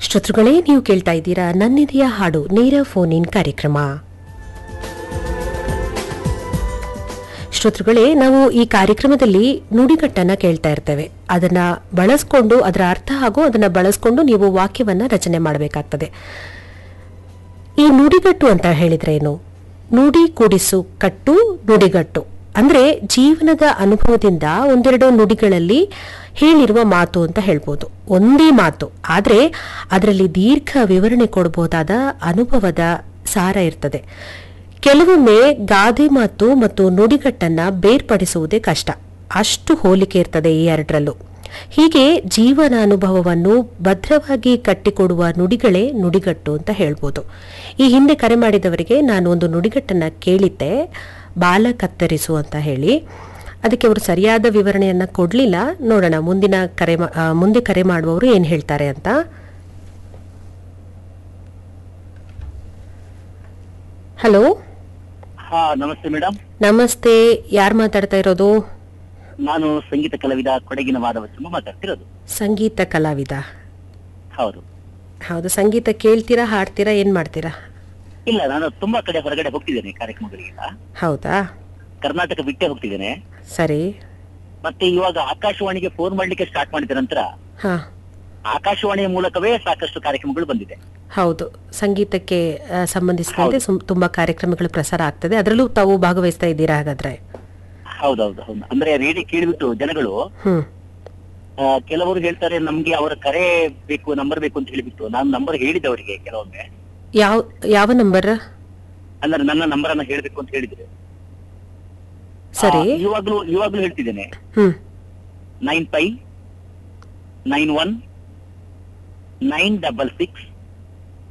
ಶ್ರೋತೃಗಳೇ ನೀವು ಕೇಳ್ತಾ ಇದ್ದೀರಾ ನನ್ನಿದೆಯ ಹಾಡು ನೇರ ಫೋನ್ ಇನ್ ಕಾರ್ಯಕ್ರಮ ಶ್ರೋತೃಗಳೇ ನಾವು ಈ ಕಾರ್ಯಕ್ರಮದಲ್ಲಿ ನುಡಿಗಟ್ಟನ್ನ ಕೇಳ್ತಾ ಇರ್ತೇವೆ ಅದನ್ನ ಬಳಸ್ಕೊಂಡು ಅದರ ಅರ್ಥ ಹಾಗೂ ಅದನ್ನ ಬಳಸ್ಕೊಂಡು ನೀವು ವಾಕ್ಯವನ್ನ ರಚನೆ ಮಾಡಬೇಕಾಗ್ತದೆ ಈ ನುಡಿಗಟ್ಟು ಅಂತ ಹೇಳಿದ್ರೆ ಏನು ನುಡಿ ಕೂಡಿಸು ಕಟ್ಟು ನುಡಿಗಟ್ಟು ಅಂದ್ರೆ ಜೀವನದ ಅನುಭವದಿಂದ ಒಂದೆರಡು ನುಡಿಗಳಲ್ಲಿ ಹೇಳಿರುವ ಮಾತು ಅಂತ ಹೇಳ್ಬೋದು ಒಂದೇ ಮಾತು ಆದ್ರೆ ಅದರಲ್ಲಿ ದೀರ್ಘ ವಿವರಣೆ ಕೊಡಬಹುದಾದ ಅನುಭವದ ಸಾರ ಇರ್ತದೆ ಕೆಲವೊಮ್ಮೆ ಗಾದೆ ಮಾತು ಮತ್ತು ನುಡಿಗಟ್ಟನ್ನ ಬೇರ್ಪಡಿಸುವುದೇ ಕಷ್ಟ ಅಷ್ಟು ಹೋಲಿಕೆ ಇರ್ತದೆ ಈ ಎರಡರಲ್ಲೂ ಹೀಗೆ ಜೀವನ ಅನುಭವವನ್ನು ಭದ್ರವಾಗಿ ಕಟ್ಟಿಕೊಡುವ ನುಡಿಗಳೇ ನುಡಿಗಟ್ಟು ಅಂತ ಹೇಳ್ಬೋದು ಈ ಹಿಂದೆ ಕರೆ ಮಾಡಿದವರಿಗೆ ನಾನು ಒಂದು ನುಡಿಗಟ್ಟನ್ನ ಕೇಳಿದ್ದೆ ಬಾಲ ಕತ್ತರಿಸು ಅಂತ ಹೇಳಿ ಅದಕ್ಕೆ ಅವರು ಸರಿಯಾದ ವಿವರಣೆಯನ್ನ ಕೊಡ್ಲಿಲ್ಲ ನೋಡೋಣ ಮುಂದಿನ ಕರೆ ಮಾ- ಆ, ಮುಂದೆ ಕರೆ ಮಾಡುವವರು ಏನ್ ಹೇಳ್ತಾರೆ ಅಂತ ಹಲೋ ಹಾ ನಮಸ್ತೆ ಮೇಡಮ್ ನಮಸ್ತೆ ಯಾರು ಮಾತಾಡ್ತಾ ಇರೋದು ನಾನು ಸಂಗೀತ ಕಲಾವಿದ ಕೊಡಗಿನ ಮಾಧವಚಮ್ಮ ಮಾತಾಡ್ತಿರೋದು ಸಂಗೀತ ಕಲಾವಿದ ಹೌದು ಹೌದು ಸಂಗೀತ ಕೇಳ್ತೀರಾ ಹಾಡ್ತೀರಾ ಏನ್ ಮಾಡ್ತೀರಾ ಇಲ್ಲ ನಾನು ತುಂಬಾ ಕಡೆ ಹೊರಗಡೆ ಹೋಗ್ತಿದ್ದೇನೆ ಕಾರ್ಯಕ್ರಮಗಳಿಗೆಲ್ಲ ಹೌದಾ ಕರ್ನಾಟಕ ಬಿಟ್ಟೆ ಹೋಗ್ತಿದ್ದೇನೆ ಸರಿ ಮತ್ತೆ ಇವಾಗ ಆಕಾಶವಾಣಿಗೆ ಫೋನ್ ಮಾಡ್ಲಿಕ್ಕೆ ಸ್ಟಾರ್ಟ್ ಮಾಡಿದ ನಂತರ ಹಾ ಆಕಾಶವಾಣಿಯ ಮೂಲಕವೇ ಸಾಕಷ್ಟು ಕಾರ್ಯಕ್ರಮಗಳು ಬಂದಿದೆ ಹೌದು ಸಂಗೀತಕ್ಕೆ ಆ, ಸಂಬಂಧಿಸಿದಂತೆ ಸುಮ್- ತುಂಬಾ ಕಾರ್ಯಕ್ರಮಗಳು ಪ್ರಸಾರ ಆಗ್ತದೆ ಅದರಲ್ಲೂ ತಾವು ಭಾಗವಹಿಸ್ತಾ ಇದ್ದೀರಾ ಹಾಗಾದ್ರೆ ಹೌದೌದು ಹೌದು ಅಂದ್ರೆ ರೇಡಿಯೋ ಕೇಳಿಬಿಟ್ಟು ಜನಗಳು ಹ್ಮ್ ಆ, ಕೆಲವರು ಹೇಳ್ತಾರೆ ನಮ್ಗೆ ಅವರ ಕರೆ ಬೇಕು ನಂಬರ್ ಬೇಕು ಅಂತ ಹೇಳಿಬಿಟ್ಟು ನಾನು ನಂಬರ್ ಹೇಳಿದ್ದೆ ಅವರಿಗೆ ಕೆಲವೊಮ್ಮೆ ಯಾವ ಯಾವ ನಂಬರ್ ಅಂದ್ರೆ ನನ್ನ ನಂಬರ್ ಅನ್ನ ಹೇಳ್ಬೇಕು ಅಂತ ಹೇಳಿದ್ರೆ ಸರಿ ಆ, ಇವಾಗ್ಲೂ ಇವಾಗ್ಲೂ ಹೇಳ್ತಿದ್ದೇನೆ ಹ್ಮ್ nine five nine one nine double six